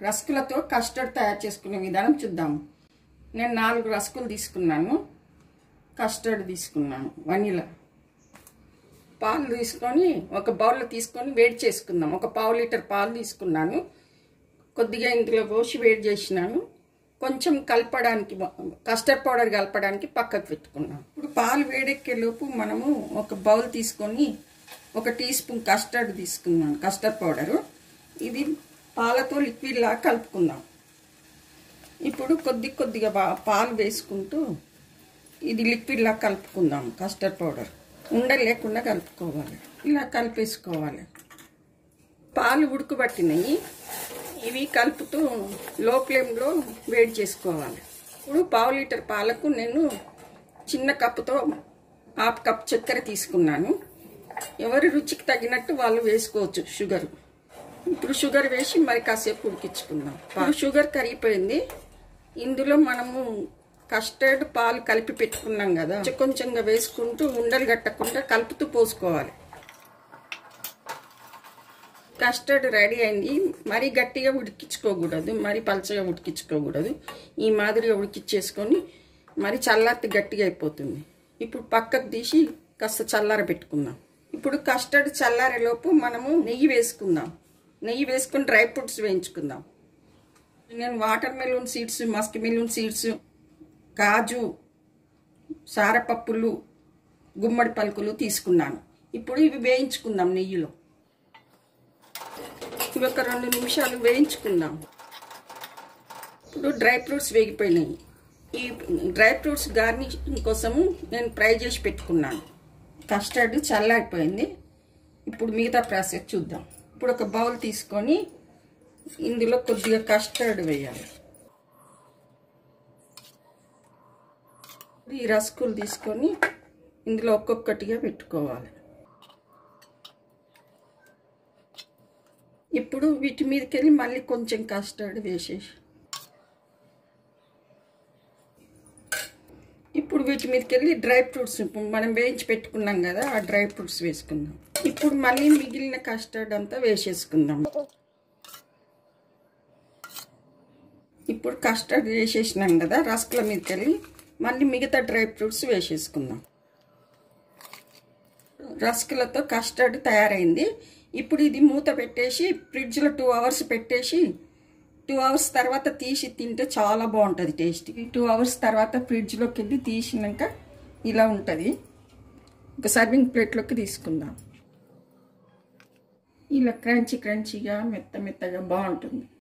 రస్కులతో custard తయారు చేసుకునే విధానం చూద్దాం నేను నాలుగు రస్కులు తీసుకున్నాను కస్టర్డ్ తీసుకున్నాను వనీలా పాలు తీసుకొని ఒక బౌల్లో తీసుకొని వేడి చేసుకుందాం ఒక పావు లీటర్ పాలు తీసుకున్నాను కొద్దిగా ఇందులో పోసి వేడి చేసినాను కొంచెం కలపడానికి కస్టర్డ్ పౌడర్ కలపడానికి పక్కకు పెట్టుకున్నాం ఇప్పుడు పాలు వేడెక్కే లోపు మనము ఒక బౌల్ తీసుకొని ఒక టీ స్పూన్ కస్టర్డ్ తీసుకున్నాను కస్టర్డ్ పౌడరు ఇది పాలతో లిక్విడ్ లాగా కలుపుకుందాం ఇప్పుడు కొద్ది కొద్దిగా బా- పాలు వేసుకుంటూ ఇది లిక్విడ్ లాగా కలుపుకుందాం కస్టర్డ్ పౌడర్ ఉండలు లేకుండా కలుపుకోవాలి ఇలా కలిపేసుకోవాలి పాలు ఉడకబట్టినాయి ఇవి కలుపుతూ లో ఫ్లేమ్లో వేడి చేసుకోవాలి ఇప్పుడు పావు లీటర్ పాలకు నేను చిన్న కప్పుతో హాఫ్ కప్ చక్కెర తీసుకున్నాను ఎవరి రుచికి తగినట్టు వాళ్ళు వేసుకోవచ్చు షుగర్ ఇప్పుడు షుగర్ వేసి మరి కాసేపు ఉడికించుకుందాం ఇప్పుడు షుగర్ కరిగిపోయింది ఇందులో మనము కస్టర్డ్ పాలు కలిపి పెట్టుకున్నాం కదా కొంచెం కొంచెంగా వేసుకుంటూ ఉండలు కట్టకుండా కలుపుతూ పోసుకోవాలి కస్టర్డ్ రెడీ అయింది మరీ గట్టిగా ఉడికించుకోకూడదు మరీ పలచగా ఉడికించుకోకూడదు ఈ మాదిరిగా ఉడికిచ్చేసుకొని మరి చల్లారితే గట్టిగా అయిపోతుంది ఇప్పుడు పక్కకు తీసి కాస్త చల్లార పెట్టుకుందాం ఇప్పుడు కస్టర్డ్ చల్లారేలోపు మనము నెయ్యి వేసుకుందాం నెయ్యి వేసుకొని డ్రై ఫ్రూట్స్ వేయించుకుందాం నేను watermelon seeds muskmelon seeds కాజు సారపప్పులు గుమ్మడి పలుకులు తీసుకున్నాను ఇప్పుడు ఇవి వేయించుకుందాం నెయ్యిలో ఇవి ఒక రెండు నిమిషాలు వేయించుకుందాం ఇప్పుడు డ్రై ఫ్రూట్స్ వేగిపోయినాయి ఈ డ్రై ఫ్రూట్స్ గార్నిషింగ్ కోసము నేను ఫ్రై చేసి పెట్టుకున్నాను కస్టర్డ్ చల్లారిపోయింది ఇప్పుడు మిగతా ప్రాసెస్ చూద్దాం ఇప్పుడు ఒక బౌల్ తీసుకొని ఇందులో కొద్దిగా కస్టర్డ్ వేయాలి ఈ రస్కులు తీసుకొని ఇందులో ఒక్కొక్కటిగా పెట్టుకోవాలి ఇప్పుడు వీటి మీదకి వెళ్ళి మళ్ళీ కొంచెం కస్టర్డ్ వేసేసి ఇప్పుడు వీటి మీదకి వెళ్ళి డ్రై ఫ్రూట్స్ మనం వేయించి పెట్టుకున్నాం కదా ఆ డ్రై ఫ్రూట్స్ వేసుకుందాం ఇప్పుడు మళ్ళీ మిగిలిన కస్టర్డ్ అంతా వేసేసుకుందాం ఇప్పుడు కస్టర్డ్ వేసేసినాం కదా రస్కుల మీదకి వెళ్ళి మళ్ళీ మిగతా డ్రై ఫ్రూట్స్ వేసేసుకుందాం రస్కులతో కస్టర్డ్ తయారైంది ఇప్పుడు ఇది మూత పెట్టేసి ఫ్రిడ్జ్లో టూ అవర్స్ పెట్టేసి టూ అవర్స్ తర్వాత తీసి తింటే చాలా బాగుంటుంది టేస్ట్ టూ అవర్స్ తర్వాత ఫ్రిడ్జ్లోకి వెళ్ళి తీసినాక ఇలా ఉంటుంది ఒక సర్వింగ్ ప్లేట్లోకి తీసుకుందాం ఇలా క్రంచీ క్రంచీగా మెత్త మెత్తగా బాగుంటుంది